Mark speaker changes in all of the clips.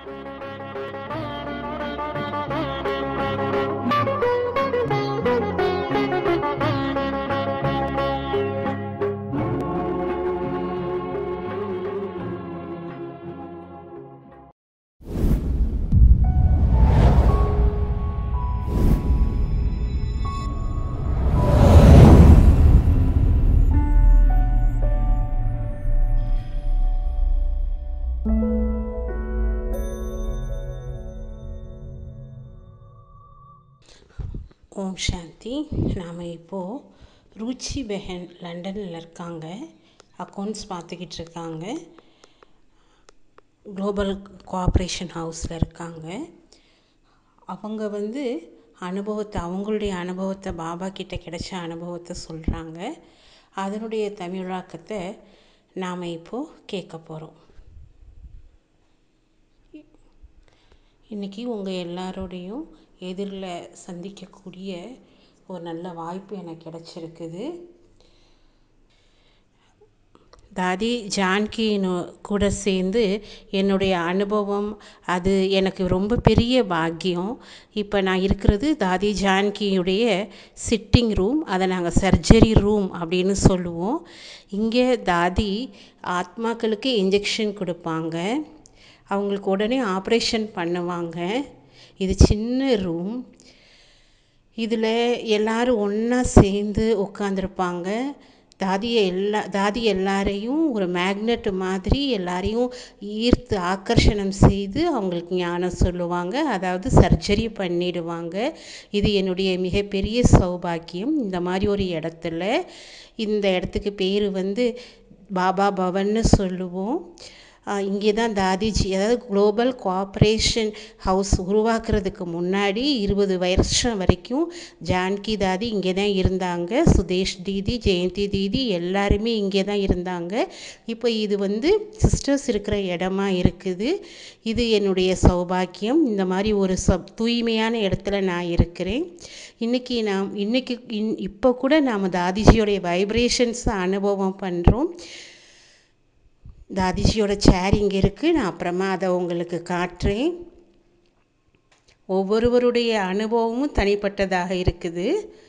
Speaker 1: ஓம் சாந்தி நாம் இப்போது ருச்சி பெஹன் லண்டனில் இருக்காங்க அக்கௌண்ட்ஸ் பார்த்துக்கிட்டு இருக்காங்க குளோபல் கோஆப்ரேஷன் ஹவுஸில் இருக்காங்க அவங்க வந்து அனுபவத்தை அவங்களுடைய அனுபவத்தை பாபா கிட்ட கிடைச்ச அனுபவத்தை சொல்கிறாங்க அதனுடைய தமிழாக்கத்தை நாம் இப்போது கேட்க போகிறோம் இன்றைக்கி உங்கள் எல்லாரோடையும் எதிரில் சந்திக்கக்கூடிய ஒரு நல்ல வாய்ப்பு எனக்கு கிடச்சிருக்குது தாதி ஜான்கின்னு கூட சேர்ந்து என்னுடைய அனுபவம் அது எனக்கு ரொம்ப பெரிய பாக்கியம் இப்போ நான் இருக்கிறது தாதி ஜான்கியுடைய சிட்டிங் ரூம் அதை நாங்கள் சர்ஜரி ரூம் அப்படின்னு சொல்லுவோம் இங்கே தாதி ஆத்மாக்களுக்கு இன்ஜெக்ஷன் கொடுப்பாங்க அவங்களுக்கு உடனே ஆப்ரேஷன் பண்ணுவாங்க இது சின்ன ரூம் இதில் எல்லோரும் ஒன்றா சேர்ந்து உட்காந்துருப்பாங்க தாதியை எல்லா தாதி எல்லாரையும் ஒரு மேக்னெட் மாதிரி எல்லாரையும் ஈர்த்து ஆக்கர்ஷணம் செய்து அவங்களுக்கு ஞானம் சொல்லுவாங்க அதாவது சர்ஜரி பண்ணிடுவாங்க இது என்னுடைய மிகப்பெரிய சௌபாக்கியம் இந்த மாதிரி ஒரு இடத்துல இந்த இடத்துக்கு பேர் வந்து பாபா பவன்னு சொல்லுவோம் இங்கே தான் தாதிஜி அதாவது குளோபல் கோஆப்ரேஷன் ஹவுஸ் உருவாக்குறதுக்கு முன்னாடி இருபது வருஷம் வரைக்கும் ஜான்கி தாதி இங்கே தான் இருந்தாங்க சுதேஷ் தீதி ஜெயந்தி தீதி எல்லாருமே இங்கே தான் இருந்தாங்க இப்போ இது வந்து சிஸ்டர்ஸ் இருக்கிற இடமா இருக்குது இது என்னுடைய சௌபாக்கியம் இந்த மாதிரி ஒரு ச தூய்மையான இடத்துல நான் இருக்கிறேன் இன்றைக்கி நாம் இன்றைக்கி இன் இப்போ கூட நாம் தாதிஜியோடைய வைப்ரேஷன்ஸை அனுபவம் பண்ணுறோம் தாதிஜியோட சேர் இங்கே இருக்குது நான் அப்புறமா அதை உங்களுக்கு காட்டுறேன் ஒவ்வொருவருடைய அனுபவமும் தனிப்பட்டதாக இருக்குது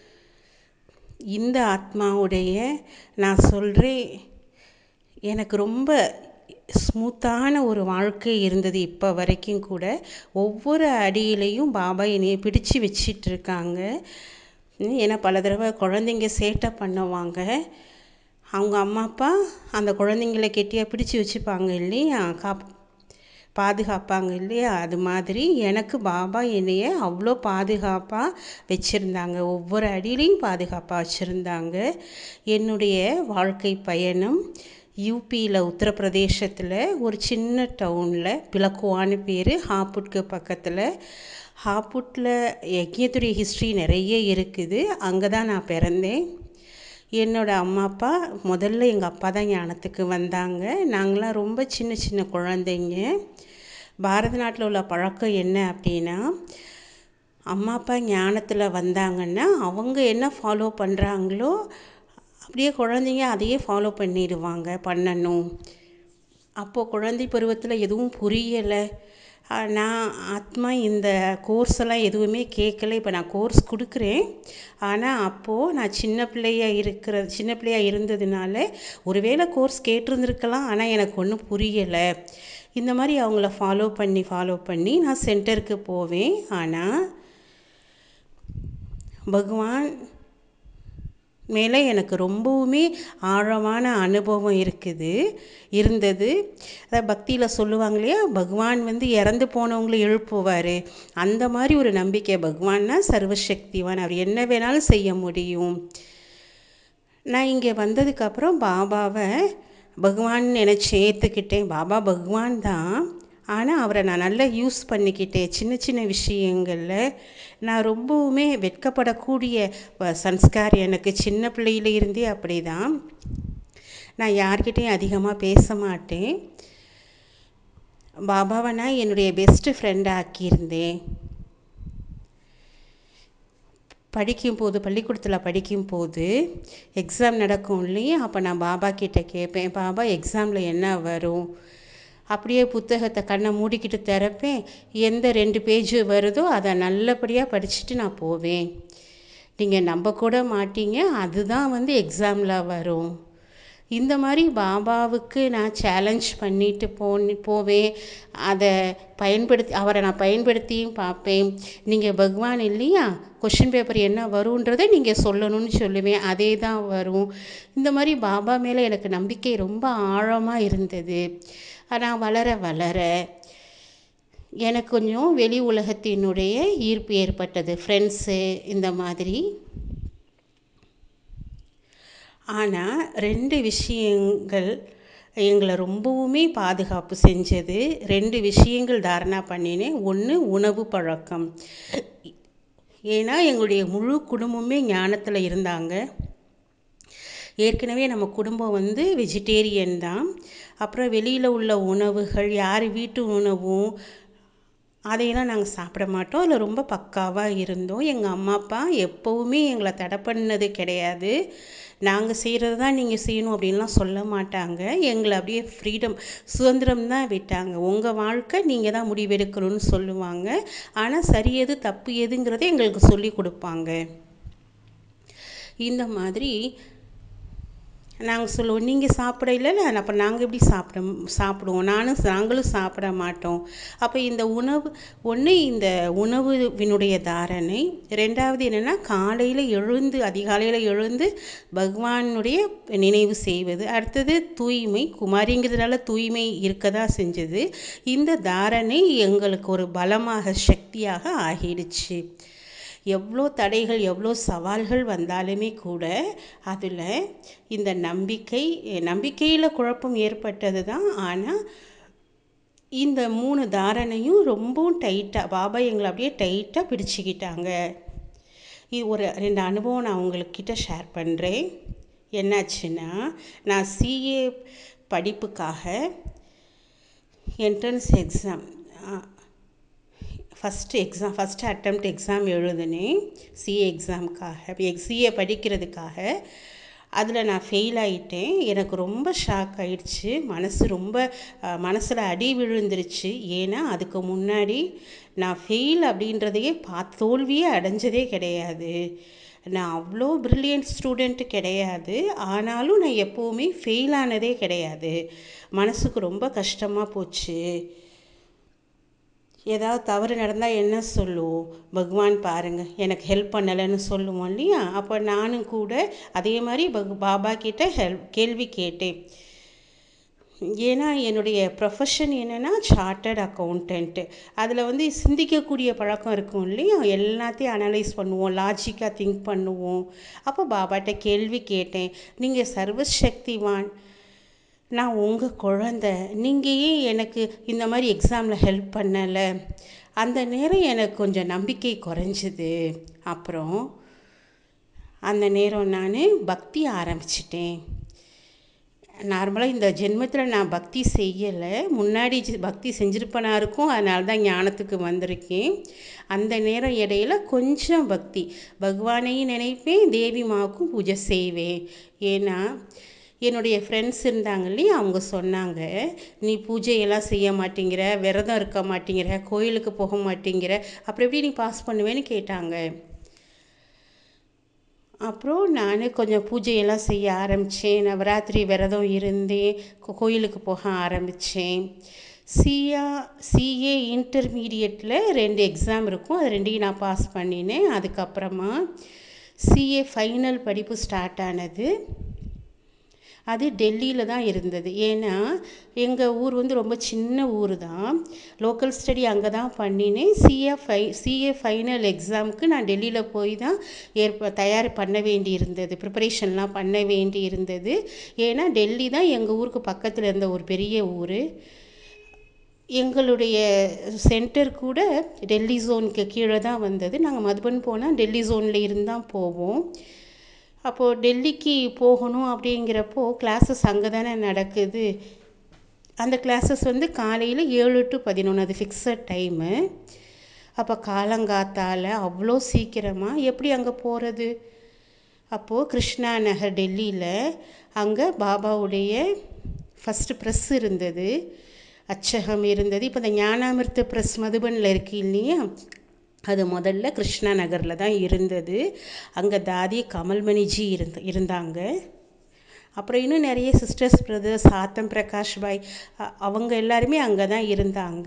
Speaker 1: இந்த ஆத்மாவுடைய நான் சொல்கிறேன் எனக்கு ரொம்ப ஸ்மூத்தான ஒரு வாழ்க்கை இருந்தது இப்போ வரைக்கும் கூட ஒவ்வொரு அடியிலையும் பாபா என்னையை பிடிச்சு வச்சிட்டு இருக்காங்க ஏன்னா பல தடவை குழந்தைங்க சேட்டை பண்ணுவாங்க அவங்க அம்மா அப்பா அந்த குழந்தைங்கள கெட்டியாக பிடிச்சி வச்சுப்பாங்க இல்லையா காப் பாதுகாப்பாங்க இல்லையா அது மாதிரி எனக்கு பாபா என்னைய அவ்வளோ பாதுகாப்பாக வச்சுருந்தாங்க ஒவ்வொரு அடியிலையும் பாதுகாப்பாக வச்சுருந்தாங்க என்னுடைய வாழ்க்கை பயணம் யூபியில் உத்தரப்பிரதேசத்தில் ஒரு சின்ன டவுனில் பிளக்குவான்னு பேர் ஹாப்புட்க்கு பக்கத்தில் ஹாப்புட்டில் யக்ஞத்துடைய ஹிஸ்ட்ரி நிறைய இருக்குது அங்கே தான் நான் பிறந்தேன் என்னோடய அம்மா அப்பா முதல்ல எங்கள் அப்பா தான் ஞானத்துக்கு வந்தாங்க நாங்களாம் ரொம்ப சின்ன சின்ன குழந்தைங்க பாரத நாட்டில் உள்ள பழக்கம் என்ன அப்படின்னா அம்மா அப்பா ஞானத்தில் வந்தாங்கன்னா அவங்க என்ன ஃபாலோ பண்ணுறாங்களோ அப்படியே குழந்தைங்க அதையே ஃபாலோ பண்ணிடுவாங்க பண்ணணும் அப்போது குழந்தை பருவத்தில் எதுவும் புரியலை நான் ஆத்மா இந்த கோர்ஸ் எல்லாம் எதுவுமே கேட்கல இப்போ நான் கோர்ஸ் கொடுக்குறேன் ஆனால் அப்போது நான் சின்ன பிள்ளையாக இருக்கிற சின்ன பிள்ளையாக இருந்ததுனால ஒருவேளை கோர்ஸ் கேட்டிருந்துருக்கலாம் ஆனால் எனக்கு ஒன்றும் புரியலை இந்த மாதிரி அவங்கள ஃபாலோ பண்ணி ஃபாலோ பண்ணி நான் சென்டருக்கு போவேன் ஆனால் பகவான் மேலே எனக்கு ரொம்பவுமே ஆழமான அனுபவம் இருக்குது இருந்தது அதாவது பக்தியில் சொல்லுவாங்க இல்லையா பகவான் வந்து இறந்து போனவங்களை எழுப்புவார் அந்த மாதிரி ஒரு நம்பிக்கை பகவான்னா சர்வசக்திவான் அவர் என்ன வேணாலும் செய்ய முடியும் நான் இங்கே வந்ததுக்கப்புறம் பாபாவை பகவான் நினச்சி ஏற்றுக்கிட்டேன் பாபா பகவான் தான் ஆனால் அவரை நான் நல்லா யூஸ் பண்ணிக்கிட்டேன் சின்ன சின்ன விஷயங்களில் நான் ரொம்பவுமே வெட்கப்படக்கூடிய சன்ஸ்கார் எனக்கு சின்ன பிள்ளையில இருந்தே அப்படி தான் நான் யார்கிட்டையும் அதிகமாக பேச மாட்டேன் பாபாவை நான் என்னுடைய பெஸ்ட்டு ஃப்ரெண்டாக ஆக்கியிருந்தேன் படிக்கும்போது பள்ளிக்கூடத்தில் படிக்கும்போது எக்ஸாம் நடக்கும் இல்லையா அப்போ நான் பாபா கிட்டே கேட்பேன் பாபா எக்ஸாமில் என்ன வரும் அப்படியே புத்தகத்தை கண்ணை மூடிக்கிட்டு திறப்பேன் எந்த ரெண்டு பேஜ் வருதோ அதை நல்லபடியாக படிச்சுட்டு நான் போவேன் நீங்கள் நம்ப கூட மாட்டீங்க அதுதான் வந்து எக்ஸாமில் வரும் இந்த மாதிரி பாபாவுக்கு நான் சேலஞ்ச் பண்ணிட்டு போன் போவேன் அதை பயன்படுத்தி அவரை நான் பயன்படுத்தியும் பார்ப்பேன் நீங்கள் பகவான் இல்லையா கொஷின் பேப்பர் என்ன வருன்றதை நீங்கள் சொல்லணும்னு சொல்லுவேன் அதே தான் வரும் இந்த மாதிரி பாபா மேலே எனக்கு நம்பிக்கை ரொம்ப ஆழமாக இருந்தது ஆனால் வளர வளர எனக்கு கொஞ்சம் வெளி உலகத்தினுடைய ஈர்ப்பு ஏற்பட்டது ஃப்ரெண்ட்ஸு இந்த மாதிரி ஆனால் ரெண்டு விஷயங்கள் எங்களை ரொம்பவுமே பாதுகாப்பு செஞ்சது ரெண்டு விஷயங்கள் தாரணா பண்ணினேன் ஒன்று உணவு பழக்கம் ஏன்னா எங்களுடைய முழு குடும்பமே ஞானத்தில் இருந்தாங்க ஏற்கனவே நம்ம குடும்பம் வந்து வெஜிடேரியன் தான் அப்புறம் வெளியில் உள்ள உணவுகள் யார் வீட்டு உணவும் அதையெல்லாம் நாங்கள் சாப்பிட மாட்டோம் அதில் ரொம்ப பக்காவாக இருந்தோம் எங்கள் அம்மா அப்பா எப்போவுமே எங்களை தடை பண்ணது கிடையாது நாங்கள் செய்கிறது தான் நீங்கள் செய்யணும் அப்படின்லாம் சொல்ல மாட்டாங்க எங்களை அப்படியே ஃப்ரீடம் சுதந்திரம் தான் விட்டாங்க உங்கள் வாழ்க்கை நீங்கள் தான் முடிவெடுக்கணும்னு சொல்லுவாங்க ஆனால் சரி எது தப்பு எதுங்கிறத எங்களுக்கு சொல்லி கொடுப்பாங்க இந்த மாதிரி நாங்கள் சொல்லுவோம் நீங்கள் சாப்பிட இல்லைல்ல அப்போ நாங்கள் எப்படி சாப்பிட சாப்பிடுவோம் நானும் நாங்களும் சாப்பிட மாட்டோம் அப்போ இந்த உணவு ஒன்று இந்த உணவுவினுடைய தாரணை ரெண்டாவது என்னென்னா காலையில் எழுந்து அதிகாலையில் எழுந்து பகவானுடைய நினைவு செய்வது அடுத்தது தூய்மை குமாரிங்கிறதுனால தூய்மை இருக்க தான் செஞ்சது இந்த தாரணை எங்களுக்கு ஒரு பலமாக சக்தியாக ஆகிடுச்சு எவ்வளோ தடைகள் எவ்வளோ சவால்கள் வந்தாலுமே கூட அதில் இந்த நம்பிக்கை நம்பிக்கையில் குழப்பம் ஏற்பட்டது தான் ஆனால் இந்த மூணு தாரணையும் ரொம்பவும் டைட்டாக பாபா எங்களை அப்படியே டைட்டாக பிடிச்சிக்கிட்டாங்க இது ஒரு ரெண்டு அனுபவம் நான் உங்கள்கிட்ட ஷேர் பண்ணுறேன் என்னாச்சுன்னா நான் சிஏ படிப்புக்காக entrance exam first exam first attempt exam எழுதினேன் சிஏ எக்ஸாமுக்காக சிஏ படிக்கிறதுக்காக அதில் நான் ஃபெயில் ஆகிட்டேன் எனக்கு ரொம்ப ஷாக் ஆயிடுச்சு மனசு ரொம்ப மனசில் அடி விழுந்துருச்சு ஏன்னா அதுக்கு முன்னாடி நான் ஃபெயில் அப்படின்றதையே பா தோல்வியே அடைஞ்சதே கிடையாது நான் அவ்வளோ ப்ரில்லியன்ட் ஸ்டூடெண்ட்டு கிடையாது ஆனாலும் நான் எப்போவுமே ஃபெயில் ஆனதே கிடையாது மனசுக்கு ரொம்ப கஷ்டமாக போச்சு ஏதாவது தவறு நடந்தால் என்ன சொல்லுவோம் பகவான் பாருங்கள் எனக்கு ஹெல்ப் பண்ணலைன்னு சொல்லுவோம் இல்லையா அப்போ நானும் கூட அதே மாதிரி பக் பாபா கிட்ட ஹெல்ப் கேள்வி கேட்டேன் ஏன்னா என்னுடைய ப்ரொஃபஷன் என்னென்னா சார்ட்டர்ட் அக்கௌண்டன்ட்டு அதில் வந்து சிந்திக்கக்கூடிய பழக்கம் இருக்கும் இல்லையா எல்லாத்தையும் அனலைஸ் பண்ணுவோம் லாஜிக்காக திங்க் பண்ணுவோம் அப்போ பாபாட்ட கேள்வி கேட்டேன் நீங்கள் சர்வசக்திவான் நான் உங்கள் குழந்த நீங்கள் ஏன் எனக்கு இந்த மாதிரி எக்ஸாமில் ஹெல்ப் பண்ணலை அந்த நேரம் எனக்கு கொஞ்சம் நம்பிக்கை குறைஞ்சிது அப்புறம் அந்த நேரம் நான் பக்தி ஆரம்பிச்சிட்டேன் நார்மலாக இந்த ஜென்மத்தில் நான் பக்தி செய்யலை முன்னாடி பக்தி செஞ்சுருப்பனா இருக்கும் அதனால தான் ஞானத்துக்கு வந்திருக்கேன் அந்த நேரம் இடையில கொஞ்சம் பக்தி பகவானையும் நினைப்பேன் தேவி மாவுக்கும் பூஜை செய்வேன் ஏன்னா என்னுடைய ஃப்ரெண்ட்ஸ் இருந்தாங்க இல்லையா அவங்க சொன்னாங்க நீ பூஜையெல்லாம் செய்ய மாட்டேங்கிற விரதம் இருக்க மாட்டேங்கிற கோயிலுக்கு போக மாட்டேங்கிற அப்புறம் எப்படி நீ பாஸ் பண்ணுவேன்னு கேட்டாங்க அப்புறம் நான் கொஞ்சம் பூஜையெல்லாம் செய்ய ஆரம்பித்தேன் நவராத்திரி விரதம் இருந்தேன் கோயிலுக்கு போக ஆரம்பித்தேன் சிஆ சிஏ இன்டர்மீடியட்டில் ரெண்டு எக்ஸாம் இருக்கும் அது ரெண்டையும் நான் பாஸ் பண்ணினேன் அதுக்கப்புறமா சிஏ ஃபைனல் படிப்பு ஸ்டார்ட் ஆனது அது டெல்லியில் தான் இருந்தது ஏன்னா எங்கள் ஊர் வந்து ரொம்ப சின்ன ஊர் தான் லோக்கல் ஸ்டடி அங்கே தான் பண்ணினேன் சிஏ ஃபை சிஏ ஃபைனல் எக்ஸாமுக்கு நான் டெல்லியில் போய் தான் ஏற்ப தயார் பண்ண வேண்டி இருந்தது ப்ரிப்பரேஷன்லாம் பண்ண வேண்டி இருந்தது ஏன்னா டெல்லி தான் எங்கள் ஊருக்கு பக்கத்தில் இருந்த ஒரு பெரிய ஊர் எங்களுடைய சென்டர் கூட டெல்லி ஜோனுக்கு கீழே தான் வந்தது நாங்கள் மதுபன் போனால் டெல்லி ஜோனில் இருந்தால் போவோம் அப்போது டெல்லிக்கு போகணும் அப்படிங்கிறப்போ கிளாஸஸ் அங்கே தானே நடக்குது அந்த கிளாஸஸ் வந்து காலையில் ஏழு டு பதினொன்று அது ஃபிக்ஸட் டைமு அப்போ காலங்காத்தால் அவ்வளோ சீக்கிரமாக எப்படி அங்கே போகிறது அப்போது கிருஷ்ணா நகர் டெல்லியில் அங்கே பாபாவுடைய ஃபஸ்ட்டு ப்ரெஸ் இருந்தது அச்சகம் இருந்தது இப்போ இந்த ஞானாமிர்த ப்ரெஸ் மதுபனில் இருக்கு இல்லையா அது முதல்ல கிருஷ்ணா நகரில் தான் இருந்தது அங்கே தாதி கமல்மணிஜி இருந்த இருந்தாங்க அப்புறம் இன்னும் நிறைய சிஸ்டர்ஸ் பிரதர்ஸ் ஆத்தம் பிரகாஷ் பாய் அ- அவங்க எல்லாருமே அங்கே தான் இருந்தாங்க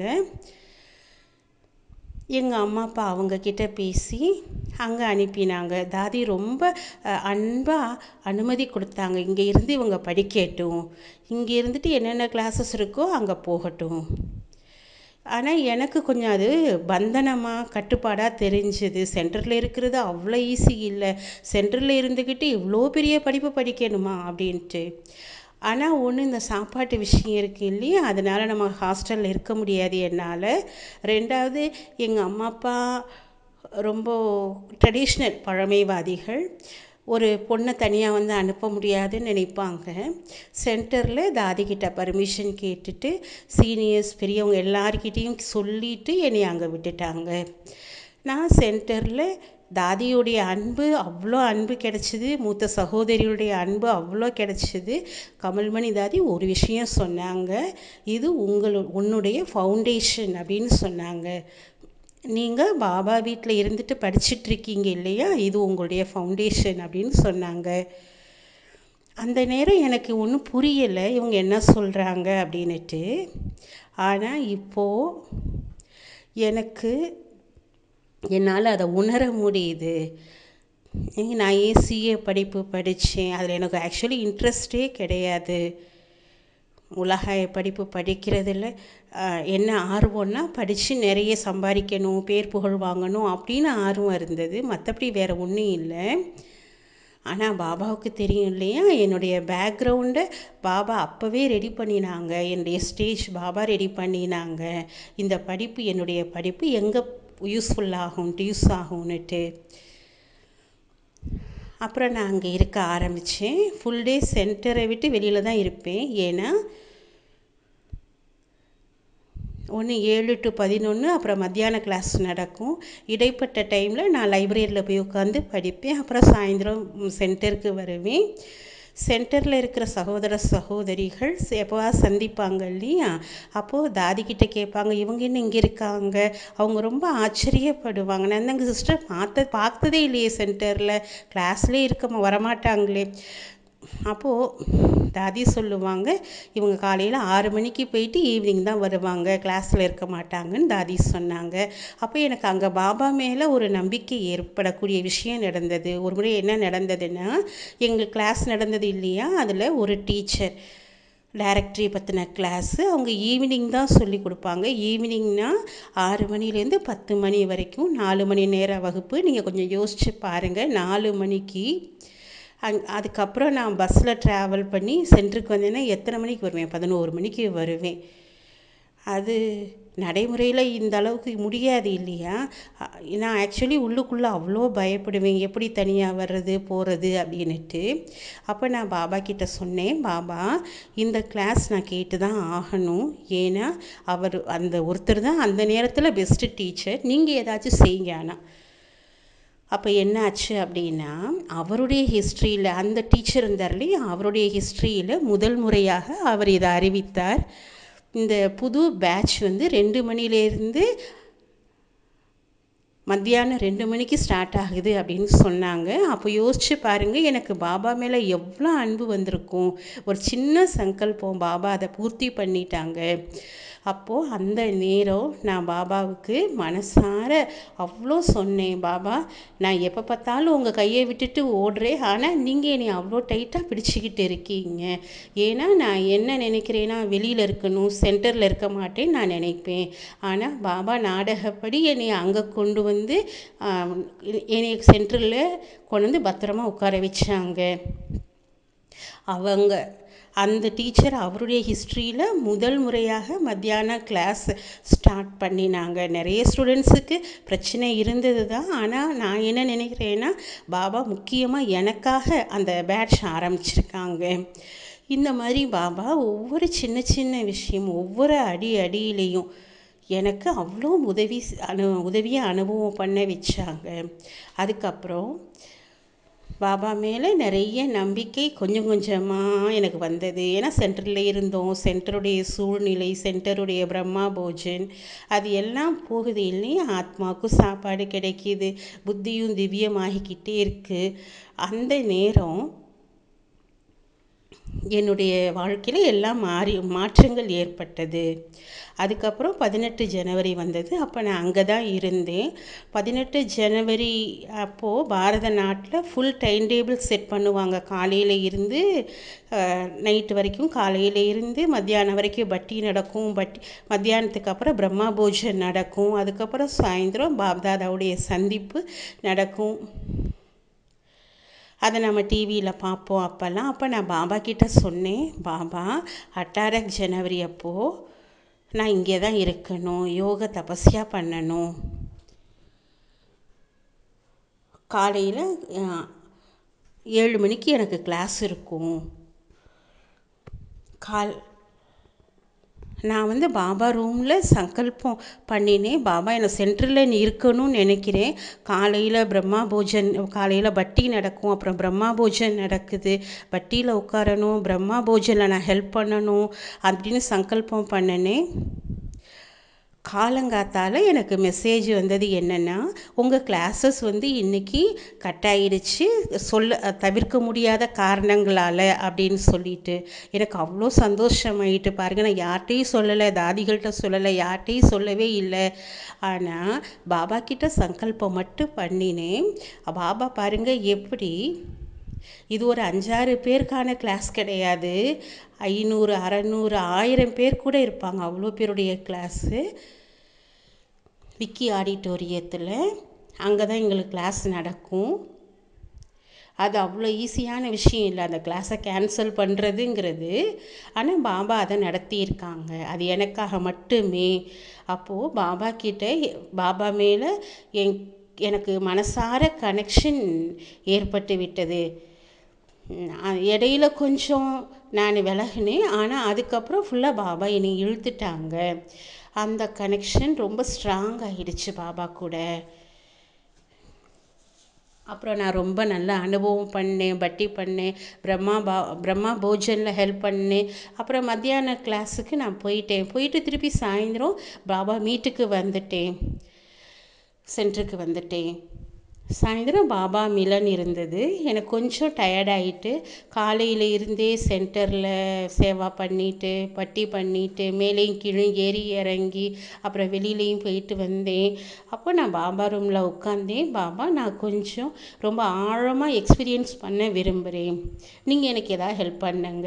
Speaker 1: எங்கள் அம்மா அப்பா அவங்க கிட்ட பேசி அங்கே அனுப்பினாங்க தாதி ரொம்ப அன்பாக அனுமதி கொடுத்தாங்க இங்கே இருந்து இவங்க படிக்கட்டும் இங்கே இருந்துட்டு என்னென்ன கிளாஸஸ் இருக்கோ அங்கே போகட்டும் ஆனால் எனக்கு கொஞ்சம் அது பந்தனமாக கட்டுப்பாடாக தெரிஞ்சுது சென்டரில் இருக்கிறது அவ்வளோ ஈஸி இல்லை சென்டரில் இருந்துக்கிட்டு இவ்வளோ பெரிய படிப்பு படிக்கணுமா அப்படின்ட்டு ஆனால் ஒன்று இந்த சாப்பாட்டு விஷயம் இருக்குது இல்லையா அதனால் நம்ம ஹாஸ்டலில் இருக்க முடியாது என்னால் ரெண்டாவது எங்கள் அம்மா அப்பா ரொம்ப ட்ரெடிஷ்னல் பழமைவாதிகள் ஒரு பொண்ணை தனியாக வந்து அனுப்ப முடியாதுன்னு நினைப்பாங்க சென்டரில் தாதிக்கிட்ட பர்மிஷன் கேட்டுட்டு சீனியர்ஸ் பெரியவங்க எல்லார்கிட்டேயும் சொல்லிட்டு என்னை அங்கே விட்டுட்டாங்க நான் சென்டரில் தாதியுடைய அன்பு அவ்வளோ அன்பு கிடச்சிது மூத்த சகோதரியுடைய அன்பு அவ்வளோ கிடச்சிது கமல்மணி தாதி ஒரு விஷயம் சொன்னாங்க இது உங்களு உன்னுடைய ஃபவுண்டேஷன் அப்படின்னு சொன்னாங்க நீங்கள் பாபா வீட்டில் இருந்துட்டு படிச்சிட்டு இருக்கீங்க இல்லையா இது உங்களுடைய ஃபவுண்டேஷன் அப்படின்னு சொன்னாங்க அந்த நேரம் எனக்கு ஒன்றும் புரியலை இவங்க என்ன சொல்கிறாங்க அப்படின்னுட்டு ஆனால் இப்போது எனக்கு என்னால் அதை உணர முடியுது ஏங்க, நான் ஏன் சிஏ படிப்பு படித்தேன் அதில் எனக்கு ஆக்சுவலி இன்ட்ரெஸ்டே கிடையாது உலகாய படிப்பு படிக்கிறதுல ஆஹ், என்ன ஆர்வம்னா படித்து நிறைய சம்பாதிக்கணும் பேர் புகழ் வாங்கணும் அப்படின்னு ஆர்வம் இருந்தது மற்றபடி வேறு ஒன்றும் இல்லை ஆனால் பாபாவுக்கு தெரியும் இல்லையா என்னுடைய பேக்ரவுண்டை பாபா அப்போவே ரெடி பண்ணினாங்க என்னுடைய ஸ்டேஜ் பாபா ரெடி பண்ணினாங்க இந்த படிப்பு என்னுடைய படிப்பு எங்கே யூஸ்ஃபுல் ஆகும்ட்டு யூஸ் ஆகும்னுட்டு அப்புறம் நான் அங்கே இருக்க ஆரம்பித்தேன் ஃபுல் டே சென்டரை விட்டு வெளியில் தான் இருப்பேன் ஏன்னா ஒன்று ஏழு டு பதினொன்று அப்புறம் மத்தியான கிளாஸ் நடக்கும் இடைப்பட்ட டைமில் நான் லைப்ரரியில் போய் உட்காந்து படிப்பேன் அப்புறம் சாயந்தரம் சென்டருக்கு வருவேன் சென்டரில் இருக்கிற சகோதர சகோதரிகள் எப்போவா சந்திப்பாங்க இல்லையா அப்போது தாதிக்கிட்ட கேட்பாங்க இவங்க என்ன இங்கே இருக்காங்க அவங்க ரொம்ப ஆச்சரியப்படுவாங்க நான் தாங்க சிஸ்டர் பார்த்த பார்த்ததே இல்லையே சென்டரில் கிளாஸ்லேயே இருக்க வரமாட்டாங்களே அப்போது தாதி சொல்லுவாங்க இவங்க காலையில் ஆறு மணிக்கு போயிட்டு ஈவினிங் தான் வருவாங்க கிளாஸில் இருக்க மாட்டாங்கன்னு தாதி சொன்னாங்க அப்போ எனக்கு அங்கே பாபா மேலே ஒரு நம்பிக்கை ஏற்படக்கூடிய விஷயம் நடந்தது ஒரு முறை என்ன நடந்ததுன்னா எங்கள் கிளாஸ் நடந்தது இல்லையா அதில் ஒரு டீச்சர் டைரக்டரி பற்றின கிளாஸு அவங்க ஈவினிங் தான் சொல்லி கொடுப்பாங்க ஈவினிங்னா ஆறு மணிலேருந்து பத்து மணி வரைக்கும் நாலு மணி நேர வகுப்பு நீங்கள் கொஞ்சம் யோசிச்சு பாருங்கள் நாலு மணிக்கு அங் அதுக்கப்புறம் நான் பஸ்ஸில் ட்ராவல் பண்ணி சென்டருக்கு வந்தேன்னா எத்தனை மணிக்கு வருவேன் பதினோரு மணிக்கு வருவேன் அது நடைமுறையில் இந்த அளவுக்கு முடியாது இல்லையா அ, நான் ஆக்சுவலி உள்ளுக்குள்ளே அவ்வளோ பயப்படுவேன் எப்படி தனியாக வர்றது போகிறது அப்படின்னுட்டு அப்போ நான் பாபா கிட்ட சொன்னேன் பாபா இந்த கிளாஸ் நான் கேட்டு தான் ஆகணும் ஏன்னா அவர் அந்த ஒருத்தர் தான் அந்த நேரத்தில் பெஸ்ட்டு டீச்சர் நீங்கள் ஏதாச்சும் செய்யுங்க ஆனால் அப்போ என்ன ஆச்சு அப்படின்னா அவருடைய ஹிஸ்ட்ரியில் அந்த டீச்சர் இருந்தார் இல்லையா அவருடைய ஹிஸ்ட்ரியில் முதல் முறையாக அவர் இதை அறிவித்தார் இந்த புது பேட்ச் வந்து ரெண்டு மணிலேருந்து மத்தியானம் ரெண்டு மணிக்கு ஸ்டார்ட் ஆகுது அப்படின்னு சொன்னாங்க அப்போ யோசிச்சு பாருங்கள் எனக்கு பாபா மேலே எவ்வளோ அன்பு வந்திருக்கும் ஒரு சின்ன சங்கல்பம் பாபா அதை பூர்த்தி பண்ணிட்டாங்க அப்போது அந்த நேரம் நான் பாபாவுக்கு மனசார அவ்வளோ சொன்னேன் பாபா நான் எப்போ பார்த்தாலும் உங்கள் கையை விட்டுட்டு ஓடுறேன் ஆனால் நீங்கள் என்னை அவ்வளோ டைட்டாக பிடிச்சிக்கிட்டு இருக்கீங்க ஏன்னா நான் என்ன நினைக்கிறேன்னா வெளியில் இருக்கணும் சென்டரில் இருக்க மாட்டேன்னு நான் நினைப்பேன் ஆனால் பாபா நாடகப்படி என்னை அங்கே கொண்டு வந்து ஆஹ், என்னை சென்டரில் கொண்டு வந்து பத்திரமா உட்கார வச்சாங்க அவங்க அந்த டீச்சர் அவருடைய ஹிஸ்ட்ரியில் முதல் முறையாக மத்தியான கிளாஸ் ஸ்டார்ட் பண்ணினாங்க நிறைய ஸ்டூடெண்ட்ஸுக்கு பிரச்சனை இருந்தது தான் ஆனால் நான் என்ன நினைக்கிறேன்னா பாபா முக்கியமாக எனக்காக அந்த பேட்ச் ஆரம்பிச்சிருக்காங்க இந்த மாதிரி பாபா ஒவ்வொரு சின்ன சின்ன விஷயம் ஒவ்வொரு அடி அடியிலையும் எனக்கு அவ்வளோ உதவி ஸ்- அனு உதவியை அனுபவம் பண்ண வச்சாங்க அதுக்கப்புறம் பாபா மேலே நிறைய நம்பிக்கை கொஞ்சம் கொஞ்சமாக எனக்கு வந்தது ஏன்னா சென்டரில் இருந்தோம் சென்டருடைய சூழ்நிலை சென்டருடைய பிரம்மா போஜன் அது எல்லாம் போகுது இல்லையா ஆத்மாவுக்கும் சாப்பாடு கிடைக்கிது புத்தியும் திவ்யமாகிக்கிட்டே இருக்குது அந்த நேரம் என்னுடைய வாழ்க்கையில் எல்லாம் மாறி மாற்றங்கள் ஏற்பட்டது அதுக்கப்புறம் பதினெட்டு ஜனவரி வந்தது அப்போ நான் அங்கே தான் இருந்தேன் பதினெட்டு ஜனவரி அப்போது பாரத நாட்டில் ஃபுல் டைம் டேபிள் செட் பண்ணுவாங்க காலையில் இருந்து நைட்டு வரைக்கும் காலையில் இருந்து மத்தியானம் வரைக்கும் பட்டி நடக்கும் பட்டி மத்தியானத்துக்கு அப்புறம் பிரம்மா போஜன் நடக்கும் அதுக்கப்புறம் சாயந்தரம் பாப்தாதாவுடைய சந்திப்பு நடக்கும் அதை நம்ம டிவியில் பார்ப்போம் அப்போல்லாம் அப்போ நான் பாபா கிட்ட சொன்னேன் பாபா அட்டாரக் ஜனவரி அப்போது நான் இங்கே தான் இருக்கணும் யோக தபஸ்யா பண்ணணும் காலையில் ஏழு மணிக்கு எனக்கு கிளாஸ் இருக்கும் கால் நான் வந்து பாபா ரூமில் சங்கல்பம் பண்ணினேன் பாபா என்னை சென்டரில் நீ இருக்கணும்னு நினைக்கிறேன் காலையில் பிரம்மா போஜன் காலையில் பட்டி நடக்கும் அப்புறம் பிரம்மா போஜன் நடக்குது பட்டியில் உட்காரணும் பிரம்மா போஜனில் நான் ஹெல்ப் பண்ணணும் அப்படின்னு சங்கல்பம் பண்ணினேன் காலங்காத்தால் எனக்கு மெசேஜ் வந்தது என்னென்னா உங்கள் கிளாஸஸ் வந்து இன்றைக்கி கட் ஆயிடுச்சு சொல்ல தவிர்க்க முடியாத காரணங்களால் அப்படின்னு சொல்லிட்டு எனக்கு அவ்வளோ சந்தோஷமாயிட்டு பாருங்கள் நான் யார்கிட்டையும் சொல்லலை தாதிகள்கிட்ட சொல்லலை யார்கிட்டையும் சொல்லவே இல்லை ஆனால் பாபா கிட்ட சங்கல்பம் மட்டும் பண்ணினேன் பாபா பாருங்கள் எப்படி இது ஒரு அஞ்சாறு பேருக்கான கிளாஸ் கிடையாது ஐநூறு அறநூறு ஆயிரம் பேர் கூட இருப்பாங்க அவ்வளோ பேருடைய கிளாஸு விக்கி ஆடிட்டோரியத்தில் அங்கே தான் எங்களுக்கு கிளாஸ் நடக்கும் அது அவ்வளோ ஈஸியான விஷயம் இல்லை அந்த கிளாஸை கேன்சல் பண்ணுறதுங்கிறது ஆனால் பாபா அதை நடத்தியிருக்காங்க அது எனக்காக மட்டுமே அப்போது பாபா கிட்ட பாபா மேலே என் எனக்கு மனசார கனெக்ஷன் ஏற்பட்டு விட்டது இடையில கொஞ்சம் நான் விலகினேன் ஆனால் அதுக்கப்புறம் ஃபுல்லாக பாபா என்னை இழுத்துட்டாங்க அந்த கனெக்ஷன் ரொம்ப ஸ்ட்ராங் ஆகிடுச்சு பாபா கூட அப்புறம் நான் ரொம்ப நல்ல அனுபவம் பண்ணேன் பட்டி பண்ணேன் பிரம்மா பா பிரம்மா போஜனில் ஹெல்ப் பண்ணேன் அப்புறம் மத்தியான கிளாஸுக்கு நான் போயிட்டேன் போயிட்டு திருப்பி சாயந்தரம் பாபா மீட்டுக்கு வந்துட்டேன் சென்டருக்கு வந்துட்டேன் சாயந்தரம் பாபா மிலன் இருந்தது எனக்கு கொஞ்சம் டயர்டாயிட்டு காலையில் இருந்தே சென்டரில் சேவா பண்ணிட்டு பட்டி பண்ணிட்டு மேலேயும் கீழே ஏறி இறங்கி அப்புறம் வெளியிலையும் போயிட்டு வந்தேன் அப்போ நான் பாபா ரூமில் உட்காந்தேன் பாபா நான் கொஞ்சம் ரொம்ப ஆழமாக எக்ஸ்பீரியன்ஸ் பண்ண விரும்புகிறேன் நீங்கள் எனக்கு எதாவது ஹெல்ப் பண்ணுங்க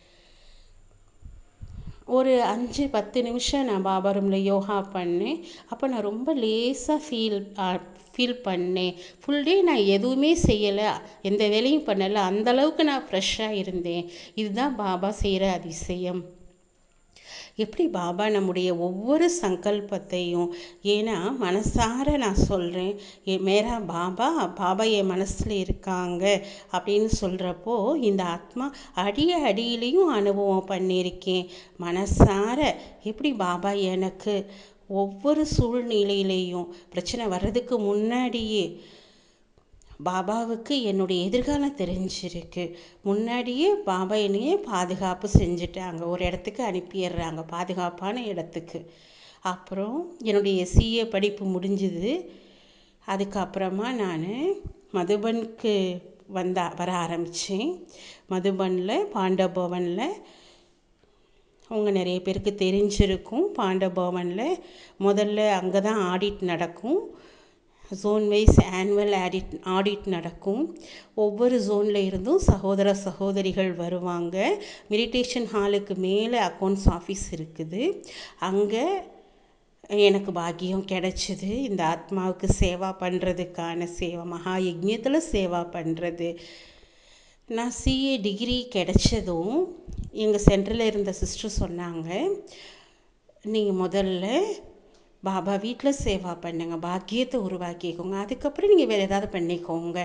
Speaker 1: ஒரு அஞ்சு பத்து நிமிஷம் நான் பாபா ரூமில் யோகா பண்ணேன் அப்போ நான் ரொம்ப லேசாக ஃபீல் ஃபீல் பண்ணேன் ஃபுல் டே நான் எதுவுமே செய்யலை எந்த வேலையும் பண்ணலை அந்தளவுக்கு நான் ஃப்ரெஷ்ஷாக இருந்தேன் இதுதான் பாபா செய்கிற அதிசயம் எப்படி பாபா நம்முடைய ஒவ்வொரு சங்கல்பத்தையும் ஏன்னா மனசார நான் சொல்கிறேன் என் மேரா பாபா பாபா என் மனசில் இருக்காங்க அப்படின்னு சொல்கிறப்போ இந்த ஆத்மா அடிய அடியிலையும் அனுபவம் பண்ணியிருக்கேன் மனசார எப்படி பாபா எனக்கு ஒவ்வொரு சூழ்நிலையிலையும் பிரச்சனை வர்றதுக்கு முன்னாடியே பாபாவுக்கு என்னுடைய எதிர்காலம் தெரிஞ்சிருக்கு முன்னாடியே பாபா என்னையே பாதுகாப்பு செஞ்சுட்டாங்க ஒரு இடத்துக்கு அனுப்பிடுறாங்க பாதுகாப்பான இடத்துக்கு அப்புறம் என்னுடைய சிஏ படிப்பு முடிஞ்சுது அதுக்கப்புறமா நான் மதுபனுக்கு வந்த வர ஆரம்பித்தேன் மதுபனில் பாண்டபவனில் அவங்க நிறைய பேருக்கு தெரிஞ்சிருக்கும் பாண்டபவனில் முதல்ல அங்கே தான் ஆடிட் நடக்கும் zone wise annual audit audit நடக்கும் ஒவ்வொரு ஜோனில் இருந்தும் சகோதர சகோதரிகள் வருவாங்க மெடிடேஷன் ஹாலுக்கு மேலே அக்கௌண்ட்ஸ் ஆஃபீஸ் இருக்குது அங்கே எனக்கு பாக்கியம் கிடைச்சிது இந்த ஆத்மாவுக்கு சேவா பண்ணுறதுக்கான சேவை மகா யஜ்யத்தில் சேவா பண்ணுறது நான் சிஏ டிகிரி கிடைச்சதும் எங்கள் சென்டரில் இருந்த சிஸ்டர் சொன்னாங்க நீங்கள் முதல்ல பாபா வீட்டில் சேவா பண்ணுங்க பாக்கியத்தை உருவாக்கிக்கோங்க அதுக்கப்புறம் நீங்கள் வேறு ஏதாவது பண்ணிக்கோங்க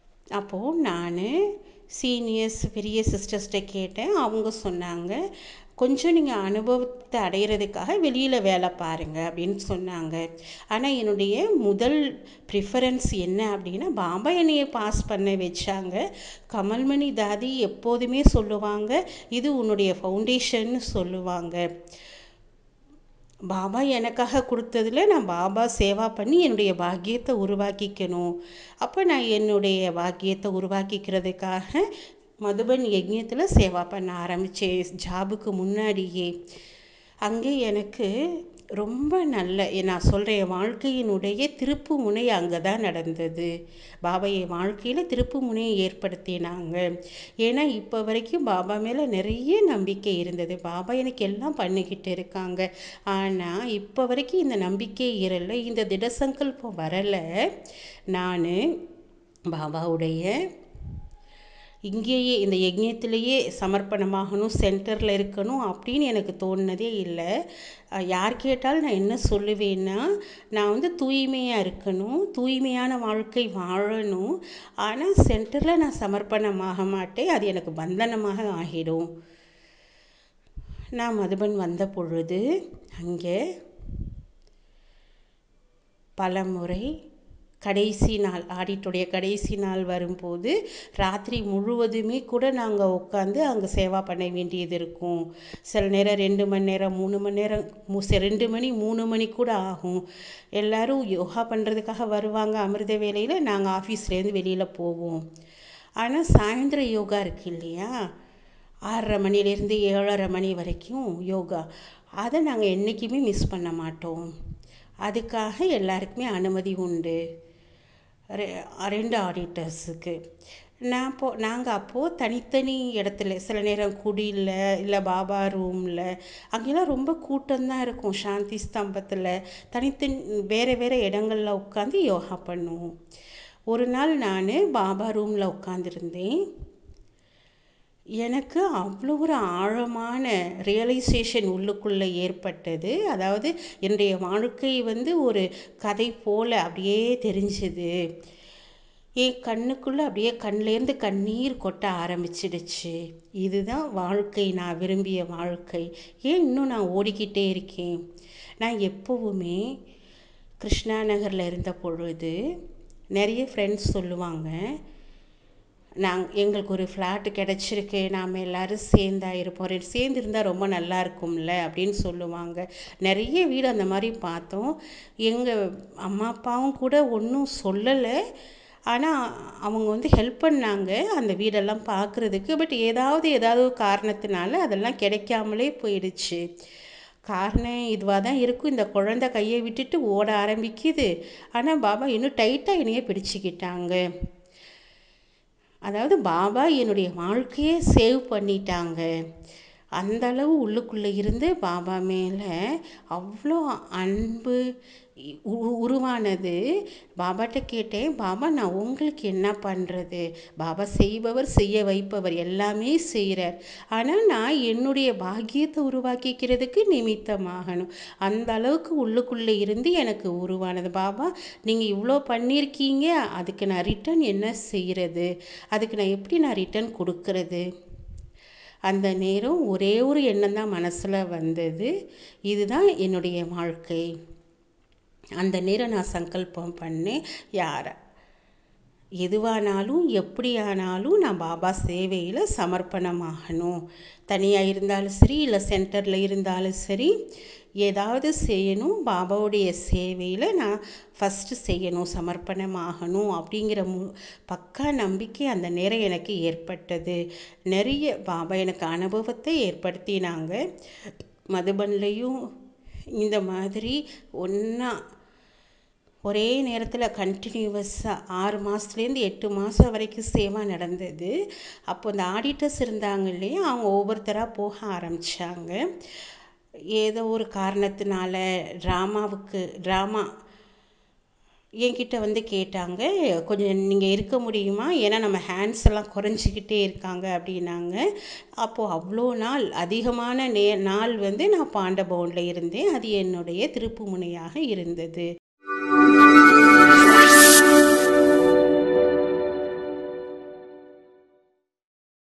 Speaker 1: அப்போது நான் சீனியர்ஸ் பெரிய சிஸ்டர்ஸ்கிட்ட கேட்டேன் அவங்க சொன்னாங்க கொஞ்சம் நீங்கள் அனுபவத்தை அடையிறதுக்காக வெளியில் வேலை பாருங்கள் அப்படின்னு சொன்னாங்க ஆனால் என்னுடைய முதல் ப்ரிஃபரன்ஸ் என்ன அப்படின்னா பாபா என்னையை பாஸ் பண்ண வச்சாங்க கமல்மணி தாதி எப்போதுமே சொல்லுவாங்க இது உன்னுடைய ஃபவுண்டேஷன்னு சொல்லுவாங்க பாபா எனக்காக கொடுத்ததில் நான் பாபா சேவா பண்ணி என்னுடைய பாக்கியத்தை உருவாக்கிக்கணும் அப்போ நான் என்னுடைய பாக்கியத்தை உருவாக்கிக்கிறதுக்காக மதுபன் யஜ்யத்தில் சேவா பண்ண ஆரம்பித்தேன் ஜாபுக்கு முன்னாடியே அங்கே எனக்கு ரொம்ப நல்ல நான் சொல்கிறேன் என் வாழ்க்கையினுடைய திருப்பு முனை அங்கே தான் நடந்தது பாபா என் வாழ்க்கையில் திருப்பு முனையை ஏற்படுத்தினாங்க ஏன்னா இப்போ வரைக்கும் பாபா மேலே நிறைய நம்பிக்கை இருந்தது பாபா எனக்கு எல்லாம் பண்ணிக்கிட்டு இருக்காங்க ஆனால் இப்போ வரைக்கும் இந்த நம்பிக்கை இரலை இந்த திடசங்கல்பம் வரலை நான் பாபாவுடைய இங்கேயே இந்த யஜ்யத்திலேயே சமர்ப்பணமாகணும் சென்டரில் இருக்கணும் அப்படின்னு எனக்கு தோணுனதே இல்லை யார் கேட்டாலும் நான் என்ன சொல்லுவேன்னா நான் வந்து தூய்மையாக இருக்கணும் தூய்மையான வாழ்க்கை வாழணும் ஆனால் சென்டரில் நான் சமர்ப்பணமாக மாட்டேன் அது எனக்கு பந்தனமாக ஆகிடும் நான் மதுபன் வந்த பொழுது அங்கே பல முறை கடைசி நாள் ஆடிட்டுடைய கடைசி நாள் வரும்போது ராத்திரி முழுவதுமே கூட நாங்கள் உட்காந்து அங்கே சேவா பண்ண வேண்டியது இருக்கும் சில நேரம் ரெண்டு மணி நேரம் மூணு மணி நேரம் மூ ரெண்டு மணி மூணு மணி கூட ஆகும் எல்லோரும் யோகா பண்ணுறதுக்காக வருவாங்க அமிர்த வேலையில் நாங்கள் ஆஃபீஸ்லேருந்து வெளியில் போவோம் ஆனால் சாயந்தர யோகா இருக்கு இல்லையா ஆறரை மணிலேருந்து ஏழரை மணி வரைக்கும் யோகா அதை நாங்கள் என்றைக்குமே மிஸ் பண்ண மாட்டோம் அதுக்காக எல்லாருக்குமே அனுமதி உண்டு ரெண்டு ஆடிட்டர்ஸுக்கு நான் போ நாங்கள் அப்போது தனித்தனி இடத்துல சில நேரம் குடியில் இல்லை பாபா ரூமில் அங்கெல்லாம் ரொம்ப கூட்டம்தான் இருக்கும் சாந்தி ஸ்தம்பத்தில் தனித்தனி வேறு வேறு இடங்களில் உட்காந்து யோகா பண்ணுவோம் ஒரு நாள் நான் பாபா ரூமில் உட்காந்துருந்தேன் எனக்கு அவ்வளோ ஒரு ஆழமான ரியலைசேஷன் உள்ளுக்குள்ளே ஏற்பட்டது அதாவது என்னுடைய வாழ்க்கை வந்து ஒரு கதை போல் அப்படியே தெரிஞ்சுது என் கண்ணுக்குள்ளே அப்படியே கண்ணிலேருந்து கண்ணீர் கொட்ட ஆரம்பிச்சிடுச்சு இதுதான் வாழ்க்கை நான் விரும்பிய வாழ்க்கை ஏன் இன்னும் நான் ஓடிக்கிட்டே இருக்கேன் நான் எப்போவுமே கிருஷ்ணா நகரில் இருந்த பொழுது நிறைய ஃப்ரெண்ட்ஸ் சொல்லுவாங்க நாங்கள் எங்களுக்கு ஒரு ஃப்ளாட்டு கிடச்சிருக்கு நாம் எல்லோரும் சேர்ந்தா இருப்போம் சேர்ந்து இருந்தால் ரொம்ப நல்லா இருக்கும்ல அப்படின்னு சொல்லுவாங்க நிறைய வீடு அந்த மாதிரி பார்த்தோம் எங்கள் அம்மா அப்பாவும் கூட ஒன்றும் சொல்லலை ஆனால் அவங்க வந்து ஹெல்ப் பண்ணாங்க அந்த வீடெல்லாம் பார்க்குறதுக்கு பட் ஏதாவது ஏதாவது காரணத்தினால அதெல்லாம் கிடைக்காமலே போயிடுச்சு காரணம் இதுவாக தான் இருக்கும் இந்த குழந்த கையை விட்டுட்டு ஓட ஆரம்பிக்குது ஆனால் பாபா இன்னும் டைட்டாக என்னையே பிடிச்சிக்கிட்டாங்க அதாவது பாபா என்னுடைய வாழ்க்கையே சேவ் பண்ணிட்டாங்க அந்த அளவு உள்ளுக்குள்ளே இருந்து பாபா மேலே அவ்வளோ அன்பு உருவானது பாபாட்ட கேட்டேன் பாபா நான் உங்களுக்கு என்ன பண்ணுறது பாபா செய்பவர் செய்ய வைப்பவர் எல்லாமே செய்கிறார் ஆனால் நான் என்னுடைய பாக்கியத்தை உருவாக்கிக்கிறதுக்கு நிமித்தமாகணும் அந்த அளவுக்கு உள்ளுக்குள்ளே இருந்து எனக்கு உருவானது பாபா நீங்கள் இவ்வளோ பண்ணியிருக்கீங்க அதுக்கு நான் ரிட்டன் என்ன செய்கிறது அதுக்கு நான் எப்படி நான் ரிட்டன் கொடுக்கறது அந்த நேரம் ஒரே ஒரு எண்ணம் தான் மனசில் வந்தது இதுதான் என்னுடைய வாழ்க்கை அந்த நேரம் நான் சங்கல்பம் பண்ணேன் யாரை எதுவானாலும் எப்படியானாலும் நான் பாபா சேவையில் சமர்ப்பணமாகணும் தனியாக இருந்தாலும் சரி இல்லை சென்டரில் இருந்தாலும் சரி ஏதாவது செய்யணும் பாபாவுடைய சேவையில் நான் ஃபஸ்ட்டு செய்யணும் சமர்ப்பணமாகணும் அப்படிங்கிற மு பக்கா நம்பிக்கை அந்த நேரம் எனக்கு ஏற்பட்டது நிறைய பாபா எனக்கு அனுபவத்தை ஏற்படுத்தினாங்க மதுபன்லையும் இந்த மாதிரி ஒன்றா ஒரே நேரத்தில் கண்டினியூவஸாக ஆறு மாதத்துலேருந்து எட்டு மாதம் வரைக்கும் சேவா நடந்தது அப்போ இந்த ஆடிட்டர்ஸ் இருந்தாங்க இல்லையா அவங்க ஒவ்வொருத்தராக போக ஆரம்பித்தாங்க ஏதோ ஒரு காரணத்தினால ட்ராமாவுக்கு ட்ராமா என்கிட்ட வந்து கேட்டாங்க கொஞ்சம் நீங்கள் இருக்க முடியுமா ஏன்னா நம்ம ஹேண்ட்ஸ் எல்லாம் குறைஞ்சிக்கிட்டே இருக்காங்க அப்படின்னாங்க அப்போது அவ்வளோ நாள் அதிகமான நே நாள் வந்து நான் பாண்டபவனில் இருந்தேன் அது என்னுடைய திருப்பு முனையாக இருந்தது